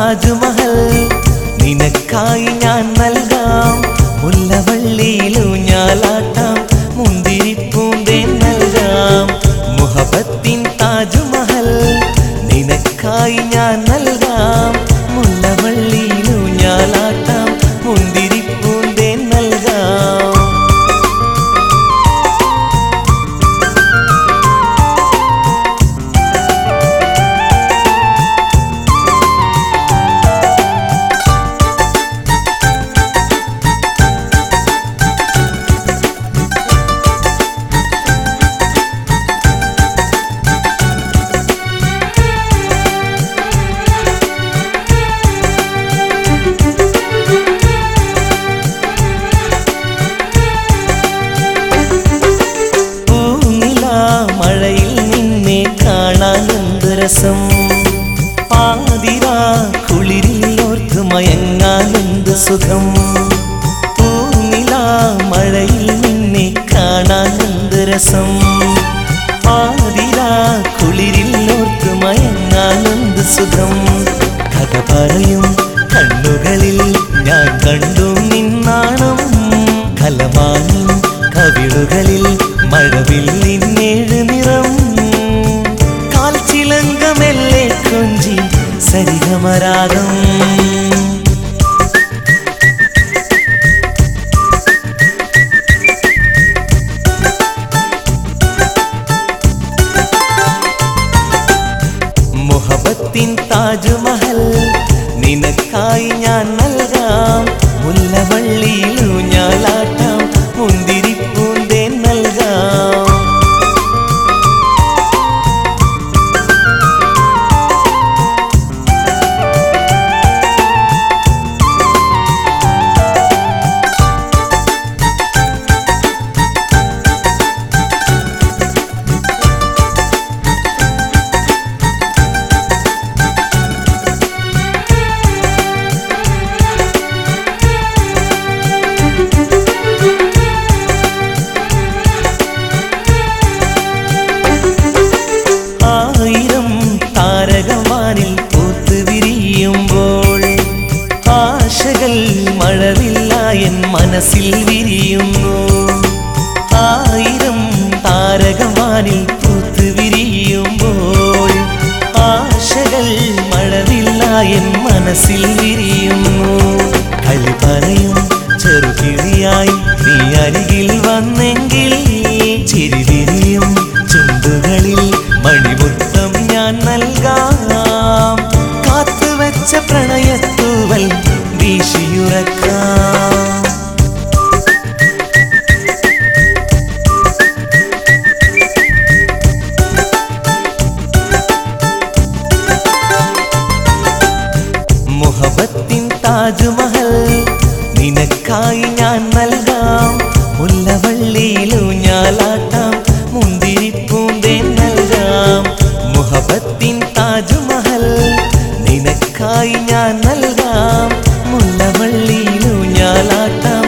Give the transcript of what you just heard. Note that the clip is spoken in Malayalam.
താജ്മഹൽ നിനക്കായി ഞാൻ നൽകാം മുല്ലവള്ളിയിലൂഞ്ഞാലാട്ടാം മുന്തിരിപ്പൂന്തേൻ നൽകാം മുഹബത്തിൻ താജ്മഹൽ നിനക്കായി ഞാൻ നൽകാം മുല്ലവള്ളിയിലൂഞ്ഞാലാട്ടാം മുന്തിരിപ്പൂന്തേൻ നൽകാം പൂനില മഴയിൽ നിന്നെ കാണാൻ എന്ത് രസം പാതിരാ കുളിരിൽ ഓർത്ത് മയങ്ങാൻ എന്ത് സുഖം പൂനില മഴയിൽ നിന്നെ കാണാൻ എന്ത് രസം പാതിരാ കുളിരിൽ ഓർത്ത് മയങ്ങാൻ എന്ത് സുഖം കഥ പറയും കണ്ണുകളിൽ ഞാൻ കണ്ടു നിന്നാണം കലമാനും കവിളുകളിൽ മഴവില്ലിന്നേഴ് നിറം കാൽച്ചിലങ്കമെല്ലെ കൊഞ്ചി സരിഗമരാഗം മുഹബത്തിൻ താജ്മഹൽ നിനക്കായി ഞാൻ നൽകാം മുല്ലവള്ളിയിലൂഞ്ഞാലാട്ടാം മുന്തിരിപ്പൂന്തേൻ നൽകാം ആയിരം താരകമാനിൽ പൂത്ത് വിരിയുമ്പോൾ ആശകൾ മഴവില്ലായൻ മനസ്സിൽ വിരിയുന്നു ആയിരം താരകമാനിൽ പൂത്ത് വിരിയുമ്പോൾ ആശകൾ മഴവില്ലായൻ മനസ്സിൽ വിരിയുന്നു കളി പറയും ചെറുകിളിയായി നീ അരികിൽ വന്നെങ്കിൽ ചിരി വിരിയും ചുണ്ടുകളിൽ മണിമുത്തം ഞാൻ നൽകാം കാത്തുവച്ച പ്രണയത്തൂവൽ വീശിയുറക്കാം മുഹബത്തിൻ താജ്മഹൽ നിനക്കായി ഞാൻ നൽകാം മുല്ലവള്ളിയിലൂഞ്ഞാലാട്ടാം മുന്തിരിപ്പൂന്തേൻ നൽകാം മുഹബത്തിൻ താജ്മഹൽ നിനക്കായി ഞാൻ നൽകാം മുല്ലവള്ളിയിലൂഞ്ഞാലാട്ടാം